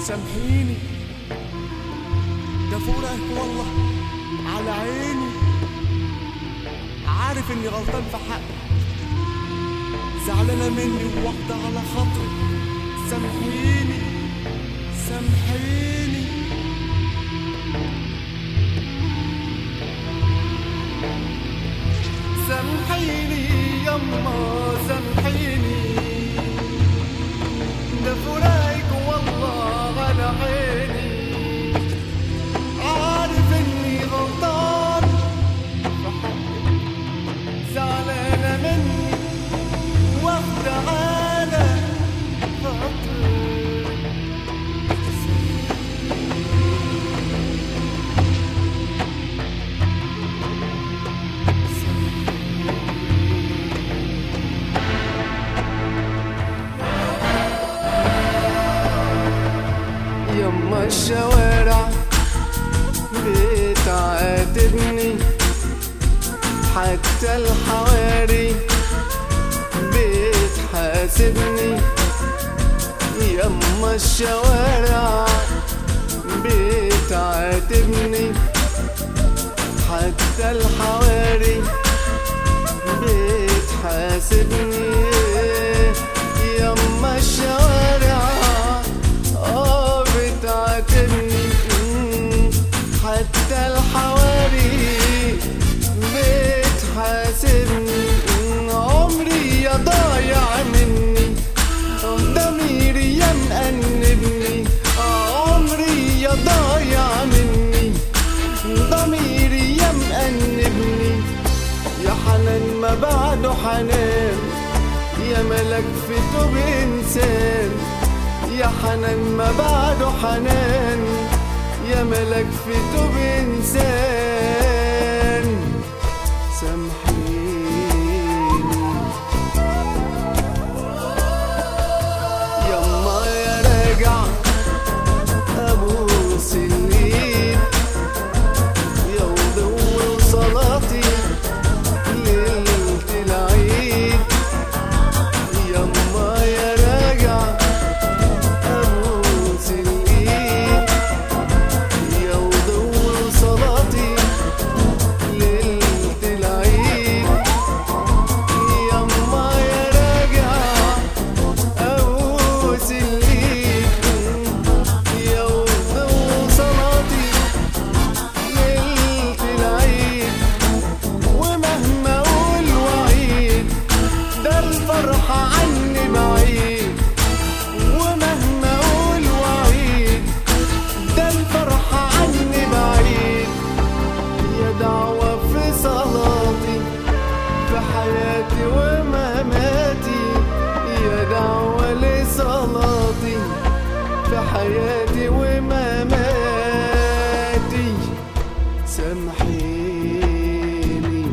سامحيني ده فراق والله على عيني عارف اني غلطان في حقك زعلانة مني وواخدة على خاطري سامحيني سامحيني سامحيني يما سامحيني ده فراقك والله على عيني عارف اني غلطان في حقك زعلانة مني واخدة على خاطري يما الشوارع بتعاتبني حتى الحواري بتحاسبني يما الشوارع بتعاتبني حتى الحواري بتحاسبني يما الشوارع اه بتعاتبني مم، حتى الحواري بتحاسبني مم، عمري يا ضايع مني ضميري يا مأنبني عمري يا ضايع مني ضميري يا مأنبني يا حنان ما بعده حنان يا ملك في توب إنسان يا حنان ما بعده حنان يا ملك في توب إنسان سامحيني يما يا راجع ابوس النيل يا وضوء صلاتي ليلة العيد يما يا راجع ابوس الايد يا وضوء صلاتي ليلة العيد يما يا راجع ابوس الايد يا وضوء صلاتي ليلة العيد ومهما اقول وعيد ده الفرحة عني بعيد ومهما اقول وعيد ده الفرحة عني بعيد يا دعوة في صلاتي في حياتي ومماتي يا دعوة لصلاتي في حياتي ومماتي سامحيني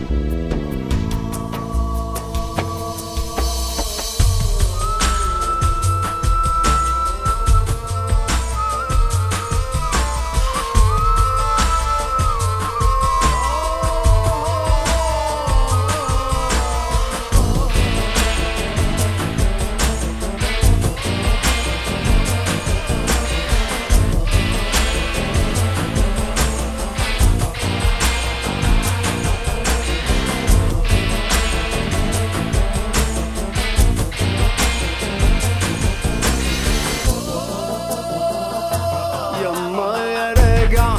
يما يا راجع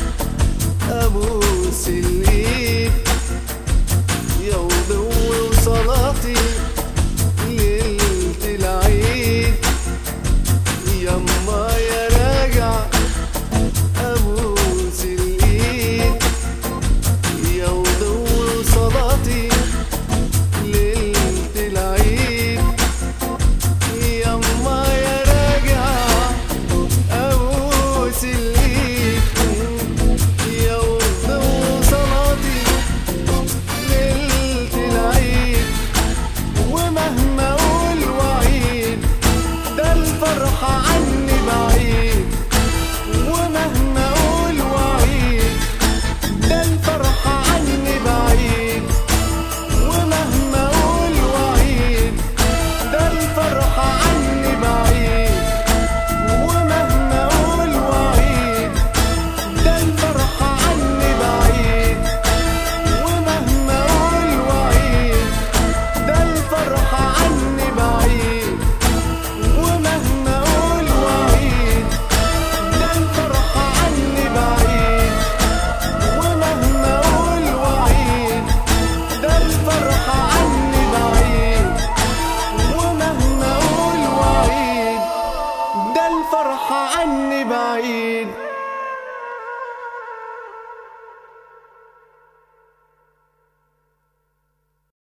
ابوس الايد يا وضوء وصلاتي ليلة العيد يما يا راجع ابوس الايد يا وضوء وصلاتي ليلة العيد يما يا راجع ابوس الايد يا وضوء صلاتي عني بعيد